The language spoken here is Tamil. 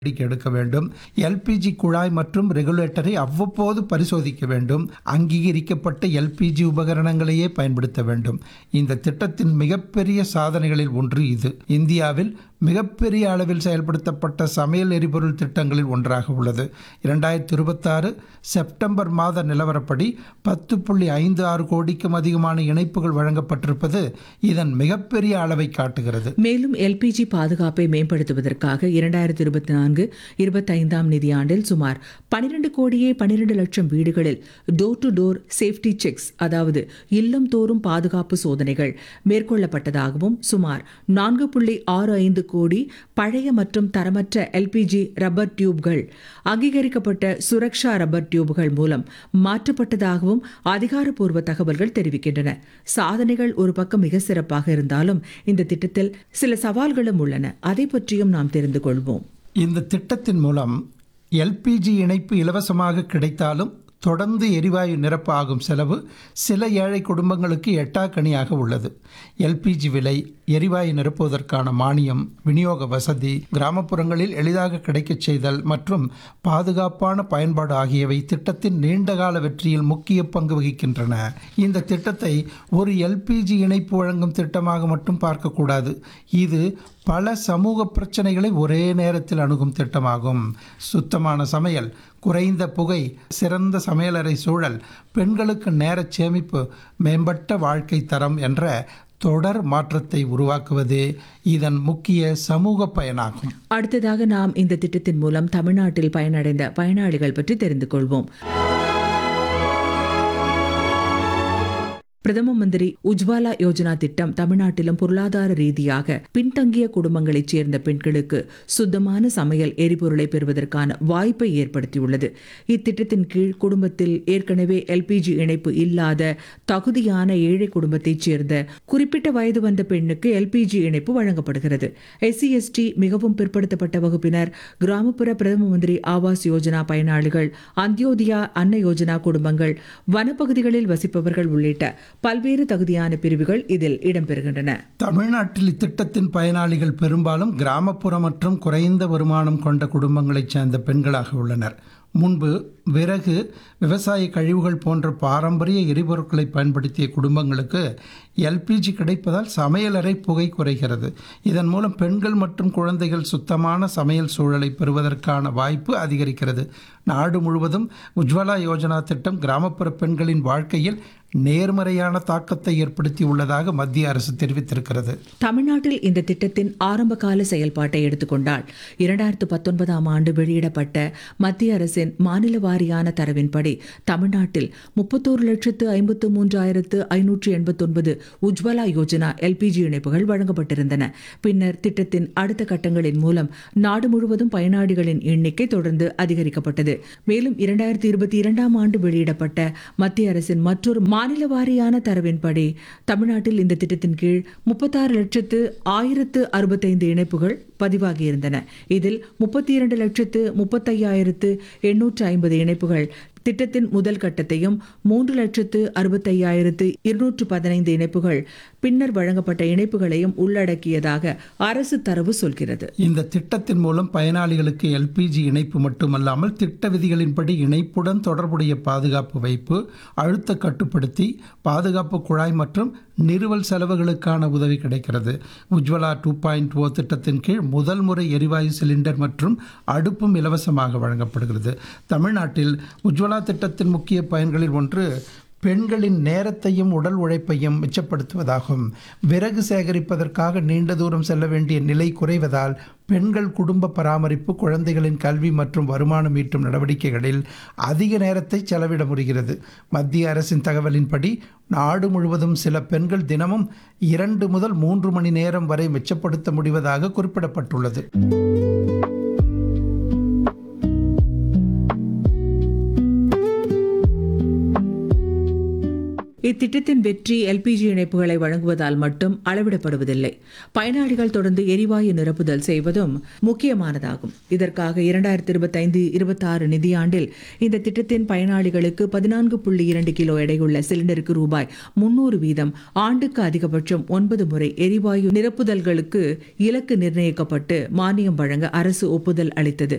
நடவடிக்கை எடுக்க வேண்டும் எல்பிஜி குழாய் மற்றும் ரெகுலேட்டரை அவ்வப்போது பரிசோதிக்க வேண்டும் அங்கீகரிக்கப்பட்ட எல்பிஜி உபகரணங்களையே பயன்படுத்த வேண்டும் இந்த திட்டத்தின் மிகப்பெரிய சாதனைகளில் ஒன்று இது இந்தியாவில் மிகப்பெரிய அளவில் செயல்படுத்தப்பட்ட சமையல் எரிபொருள் திட்டங்களில் ஒன்றாக உள்ளது இரண்டாயிரத்தி இருபத்தாறு செப்டம்பர் மாத நிலவரப்படி பத்து புள்ளி ஐந்து ஆறு கோடிக்கும் அதிகமான இணைப்புகள் வழங்கப்பட்டிருப்பது இதன் மிகப்பெரிய அளவை காட்டுகிறது மேலும் எல்பிஜி பாதுகாப்பை மேம்படுத்துவதற்காக இரண்டாயிரத்தி இருபத்தி நான்கு இருபத்தைந்தாம் நிதியாண்டில் சுமார் பனிரெண்டு கோடியே பனிரெண்டு லட்சம் வீடுகளில் door to door safety checks அதாவது இல்லம் தோறும் பாதுகாப்பு சோதனைகள் மேற்கொள்ளப்பட்டதாகவும் சுமார் நான்கு புள்ளி ஆறு ஐந்து கோடி பழைய மற்றும் தரமற்ற எல்பிஜி ரப்பர் டியூப்கள் அங்கீகரிக்கப்பட்ட சுரக்ஷா ரப்பர் டியூப்கள் மூலம் மாற்றப்பட்டதாகவும் அதிகாரப்பூர்வ தகவல்கள் தெரிவிக்கின்றன சாதனைகள் ஒரு பக்கம் மிக சிறப்பாக இருந்தாலும் இந்த திட்டத்தில் சில சவால்களும் உள்ளன அதை பற்றியும் நாம் தெரிந்து கொள்வோம் இந்த திட்டத்தின் மூலம் எல்பிஜி இணைப்பு இலவசமாக கிடைத்தாலும் தொடர்ந்து எரிவாயு நிரப்ப ஆகும் செலவு சில ஏழை குடும்பங்களுக்கு எட்டாக்கணியாக உள்ளது எல்பிஜி விலை எரிவாயு நிரப்புவதற்கான மானியம் விநியோக வசதி கிராமப்புறங்களில் எளிதாக கிடைக்கச் செய்தல் மற்றும் பாதுகாப்பான பயன்பாடு ஆகியவை திட்டத்தின் நீண்டகால வெற்றியில் முக்கிய பங்கு வகிக்கின்றன இந்த திட்டத்தை ஒரு எல்பிஜி இணைப்பு வழங்கும் திட்டமாக மட்டும் பார்க்கக்கூடாது இது பல சமூக பிரச்சனைகளை ஒரே நேரத்தில் அணுகும் திட்டமாகும் சுத்தமான சமையல் குறைந்த புகை சிறந்த சமையலறை சூழல் பெண்களுக்கு நேரச் சேமிப்பு மேம்பட்ட வாழ்க்கை தரம் என்ற தொடர் மாற்றத்தை உருவாக்குவதே இதன் முக்கிய சமூக பயனாகும் அடுத்ததாக நாம் இந்த திட்டத்தின் மூலம் தமிழ்நாட்டில் பயனடைந்த பயனாளிகள் பற்றி தெரிந்து கொள்வோம் பிரதம மந்திரி உஜ்வாலா யோஜனா திட்டம் தமிழ்நாட்டிலும் பொருளாதார ரீதியாக பின்தங்கிய குடும்பங்களைச் சேர்ந்த பெண்களுக்கு சுத்தமான சமையல் எரிபொருளை பெறுவதற்கான வாய்ப்பை ஏற்படுத்தியுள்ளது இத்திட்டத்தின் கீழ் குடும்பத்தில் ஏற்கனவே எல்பிஜி இணைப்பு இல்லாத தகுதியான ஏழை குடும்பத்தைச் சேர்ந்த குறிப்பிட்ட வயது வந்த பெண்ணுக்கு எல்பிஜி இணைப்பு வழங்கப்படுகிறது எஸ்சி எஸ்டி மிகவும் பிற்படுத்தப்பட்ட வகுப்பினர் கிராமப்புற பிரதம மந்திரி ஆவாஸ் யோஜனா பயனாளிகள் அந்தியோதயா அன்ன யோஜனா குடும்பங்கள் வனப்பகுதிகளில் வசிப்பவர்கள் உள்ளிட்ட பல்வேறு தகுதியான பிரிவுகள் இதில் இடம்பெறுகின்றன தமிழ்நாட்டில் இத்திட்டத்தின் பயனாளிகள் பெரும்பாலும் கிராமப்புற மற்றும் குறைந்த வருமானம் கொண்ட குடும்பங்களைச் சேர்ந்த பெண்களாக உள்ளனர் முன்பு விறகு விவசாய கழிவுகள் போன்ற பாரம்பரிய எரிபொருட்களை பயன்படுத்திய குடும்பங்களுக்கு எல்பிஜி கிடைப்பதால் சமையலறை புகை குறைகிறது இதன் மூலம் பெண்கள் மற்றும் குழந்தைகள் சுத்தமான சமையல் சூழலை பெறுவதற்கான வாய்ப்பு அதிகரிக்கிறது நாடு முழுவதும் உஜ்வலா யோஜனா திட்டம் கிராமப்புற பெண்களின் வாழ்க்கையில் நேர்மறையான தாக்கத்தை ஏற்படுத்தி உள்ளதாக மத்திய அரசு தெரிவித்திருக்கிறது தமிழ்நாட்டில் இந்த திட்டத்தின் ஆரம்பகால செயல்பாட்டை எடுத்துக்கொண்டால் இரண்டாயிரத்து பத்தொன்பதாம் ஆண்டு வெளியிடப்பட்ட மத்திய அரசின் மாநில வாரியான தரவின்படி தமிழ்நாட்டில் முப்பத்தோரு லட்சத்து ஐம்பத்து மூன்றாயிரத்து ஐநூற்று எண்பத்தொன்பது உஜ்வலா யோஜனா எல்பிஜி இணைப்புகள் வழங்கப்பட்டிருந்தன பின்னர் திட்டத்தின் அடுத்த கட்டங்களின் மூலம் நாடு முழுவதும் பயனாளிகளின் எண்ணிக்கை தொடர்ந்து அதிகரிக்கப்பட்டது மேலும் இரண்டாயிரத்தி இருபத்தி இரண்டாம் ஆண்டு வெளியிடப்பட்ட மத்திய அரசின் மற்றொரு மாநில வாரியான தரவின்படி தமிழ்நாட்டில் இந்த திட்டத்தின் கீழ் முப்பத்தாறு லட்சத்து ஆயிரத்து அறுபத்தைந்து இணைப்புகள் பதிவாகியிருந்தன இதில் முப்பத்தி இரண்டு லட்சத்து முப்பத்தையாயிரத்து எண்ணூற்று ஐம்பது இணைப்புகள் திட்டத்தின் முதல் கட்டத்தையும் மூன்று லட்சத்து அறுபத்தையாயிரத்து இருநூற்று பதினைந்து இணைப்புகள் பின்னர் வழங்கப்பட்ட இணைப்புகளையும் உள்ளடக்கியதாக அரசு தரவு சொல்கிறது இந்த திட்டத்தின் மூலம் பயனாளிகளுக்கு எல்பிஜி இணைப்பு மட்டுமல்லாமல் திட்ட விதிகளின்படி இணைப்புடன் தொடர்புடைய பாதுகாப்பு வைப்பு அழுத்த கட்டுப்படுத்தி பாதுகாப்பு குழாய் மற்றும் நிறுவல் செலவுகளுக்கான உதவி கிடைக்கிறது உஜ்வலா டூ பாயிண்ட் ஓ திட்டத்தின் கீழ் முதல் முறை எரிவாயு சிலிண்டர் மற்றும் அடுப்பும் இலவசமாக வழங்கப்படுகிறது தமிழ்நாட்டில் உஜ்வலா திட்டத்தின் முக்கிய பயன்களில் ஒன்று பெண்களின் நேரத்தையும் உடல் உழைப்பையும் மிச்சப்படுத்துவதாகும் விறகு சேகரிப்பதற்காக நீண்ட தூரம் செல்ல வேண்டிய நிலை குறைவதால் பெண்கள் குடும்ப பராமரிப்பு குழந்தைகளின் கல்வி மற்றும் வருமானம் ஈட்டும் நடவடிக்கைகளில் அதிக நேரத்தை செலவிட முடிகிறது மத்திய அரசின் தகவலின்படி நாடு முழுவதும் சில பெண்கள் தினமும் இரண்டு முதல் மூன்று மணி நேரம் வரை மிச்சப்படுத்த முடிவதாக குறிப்பிடப்பட்டுள்ளது இத்திட்டத்தின் வெற்றி எல்பிஜி இணைப்புகளை வழங்குவதால் மட்டும் அளவிடப்படுவதில்லை பயனாளிகள் தொடர்ந்து எரிவாயு நிரப்புதல் செய்வதும் முக்கியமானதாகும் இதற்காக இரண்டாயிரத்தி இருபத்தைந்து இருபத்தாறு நிதியாண்டில் இந்த திட்டத்தின் பயனாளிகளுக்கு பதினான்கு புள்ளி இரண்டு கிலோ எடையுள்ள சிலிண்டருக்கு ரூபாய் முன்னூறு வீதம் ஆண்டுக்கு அதிகபட்சம் ஒன்பது முறை எரிவாயு நிரப்புதல்களுக்கு இலக்கு நிர்ணயிக்கப்பட்டு மானியம் வழங்க அரசு ஒப்புதல் அளித்தது